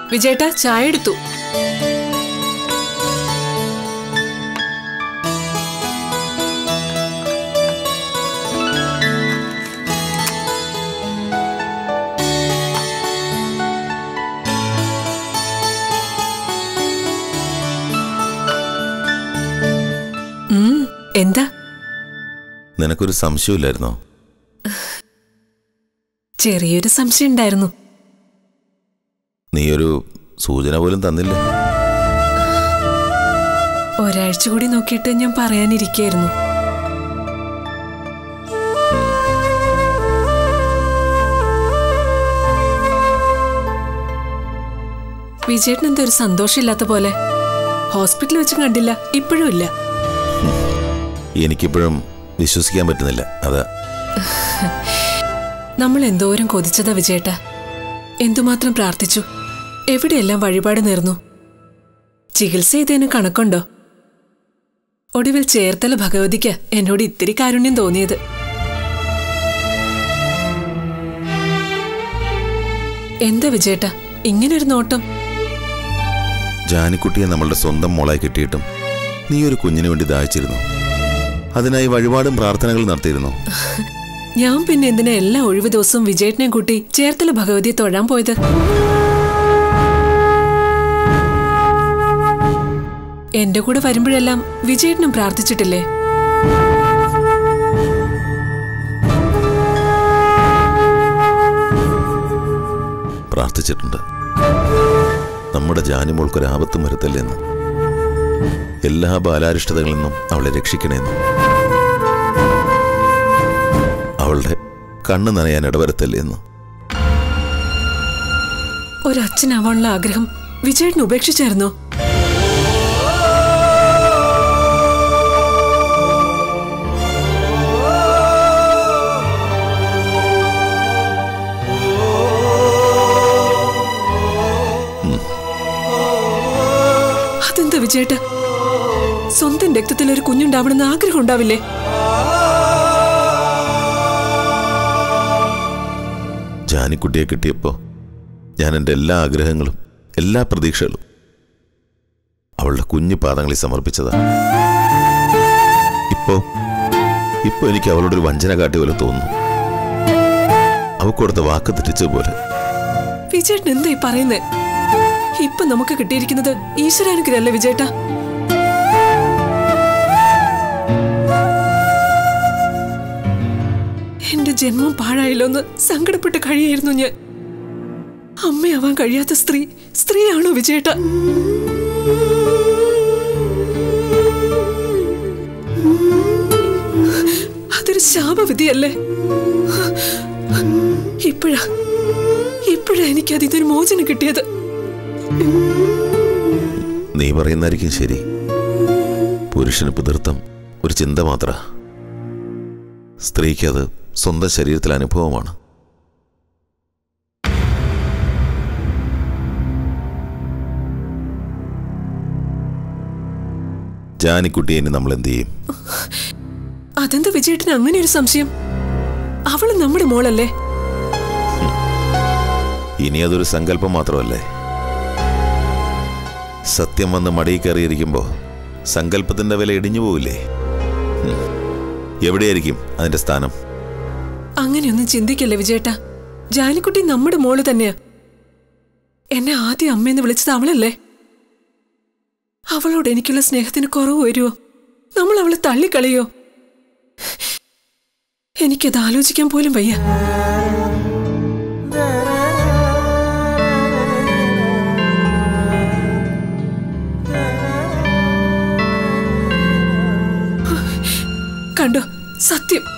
വിജയേട്ടാ ചായ എടുത്തു ഉം, എന്താ നിനക്കൊരു സംശയമില്ലായിരുന്നോ ചെറിയൊരു സംശയം ഉണ്ടായിരുന്നു നീ ഒരു സൂചന പോലും തന്നില്ല ഒരാഴ്ച കൂടി നോക്കിയിട്ട് ഞാൻ പറയാനിരിക്കായിരുന്നു വിജയേട്ടൻ എന്താ ഒരു സന്തോഷമില്ലാത്ത പോലെ ഹോസ്പിറ്റലിൽ വെച്ചും കണ്ടില്ല ഇപ്പോഴും ഇല്ല എനിക്കിപ്പോഴും വിശ്വസിക്കാൻ പറ്റുന്നില്ല അതാ നമ്മൾ എന്തോരം കൊതിച്ചതാ വിജയേട്ട എന്തുമാത്രം പ്രാർത്ഥിച്ചു എവിടെയെല്ലാം വഴിപാട് നേർന്നു ചികിത്സ ചെയ്തതിന് കണക്കുണ്ടോ ഒടുവിൽ ചേർത്തല ഭഗവതിക്ക് എന്നോട് ഇത്തിരി കാരുണ്യം തോന്നിയത് എന്താ വിജയേട്ട ഇങ്ങനൊരു നോട്ടം ജാനിക്കുട്ടിയെ നമ്മളുടെ സ്വന്തം മോളായി കിട്ടിയിട്ടും നീ ഒരു കുഞ്ഞിന് വേണ്ടി ദാഹിച്ചിരുന്നു അതിനായി വഴിപാടും പ്രാർത്ഥനകളും നടത്തിയിരുന്നു ഞാൻ പിന്നെ എന്തിനാ എല്ലാ ഒഴിവ് ദിവസവും വിജയേട്ടനെ കൂട്ടി ചേർത്തല ഭഗവതിയെ തൊഴാൻ പോയത് എന്റെ കൂടെ വരുമ്പോഴെല്ലാം വിജയേട്ടനും പ്രാർത്ഥിച്ചിട്ടില്ലേ പ്രാർത്ഥിച്ചിട്ടുണ്ട് നമ്മുടെ ജാനിമോൾക്കൊരാപത്തും വരുത്തല്ലെന്ന് എല്ലാ ബാലാരിഷ്ടതകളിൽ നിന്നും അവളെ രക്ഷിക്കണമെന്ന് അവളുടെ കണ്ണ് നനയാൻ ഇടവരുത്തല്ലെന്ന് ഒരച്ഛനാവാനുള്ള ആഗ്രഹം വിജയേട്ടൻ ഉപേക്ഷിച്ചായിരുന്നോ അതെന്താ വിജയേട്ട സ്വന്തം രക്തത്തിൽ ഒരു കുഞ്ഞുണ്ടാവണമെന്ന് ആഗ്രഹം ഉണ്ടാവില്ലേ ജാനിക്കുട്ടിയെ കിട്ടിയപ്പോൾ ഞാൻ എൻ്റെ എല്ലാ ആഗ്രഹങ്ങളും എല്ലാ പ്രതീക്ഷകളും അവളുടെ കുഞ്ഞു പാദങ്ങളിൽ സമർപ്പിച്ചതാ ഇപ്പോ ഇപ്പോ എനിക്ക് അവളോടൊരു വഞ്ചന കാട്ടിയ പോലെ തോന്നുന്നു അവൾക്ക് കൊടുത്ത വാക്ക് തെറ്റിച്ചതുപോലെ വിജയേട്ടൻ എന്താ ഈ പറയുന്നേ ഇപ്പൊ നമുക്ക് കിട്ടിയിരിക്കുന്നത് ഈശ്വരാനുഗ്രഹല്ലേ വിജയേട്ട എന്റെ ജന്മം പാഴായല്ലോന്ന് സങ്കടപ്പെട്ട് കഴിയായിരുന്നു ഞാൻ അമ്മയാവാൻ കഴിയാത്ത സ്ത്രീ സ്ത്രീയാണോ വിജയേട്ട അതൊരു ശാപവിധിയല്ലേ ഇപ്പോഴാ ഇപ്പോഴാ എനിക്കത് ഇതൊരു മോചനം കിട്ടിയത് നീ പറയുന്നതായിരിക്കും ശരി പുരുഷന് പിതൃത്വം ഒരു ചിന്ത മാത്ര സ്ത്രീക്ക് അത് സ്വന്തം ശരീരത്തിലെ അനുഭവമാണ് ജാനിക്കുട്ടിയെ ഇനി നമ്മൾ എന്ത് ചെയ്യും അതെന്താ വിജയേട്ടന് അങ്ങനെ ഒരു സംശയം അവള് നമ്മുടെ മോളല്ലേ ഇനി അതൊരു സങ്കല്പം മാത്രമല്ലേ സത്യം വന്ന് മടിയിൽ കയറിയിരിക്കുമ്പോൾ സങ്കല്പത്തിന്റെ വില ഇടിഞ്ഞു പോവില്ലേ ഉം. എവിടെയായിരിക്കും അതിന്റെ സ്ഥാനം അങ്ങനെയൊന്നും ചിന്തിക്കല്ലേ വിജയേട്ട ജാനിക്കുട്ടി നമ്മുടെ മോള് തന്നെയാ എന്നെ ആദ്യം അമ്മയെന്ന് വിളിച്ചത് അവളല്ലേ അവളോട് എനിക്കുള്ള സ്നേഹത്തിന് കുറവ് വരുമോ നമ്മൾ അവളെ തള്ളിക്കളയോ എനിക്കത് ആലോചിക്കാൻ പോലും വയ്യ കണ്ടോ സത്യം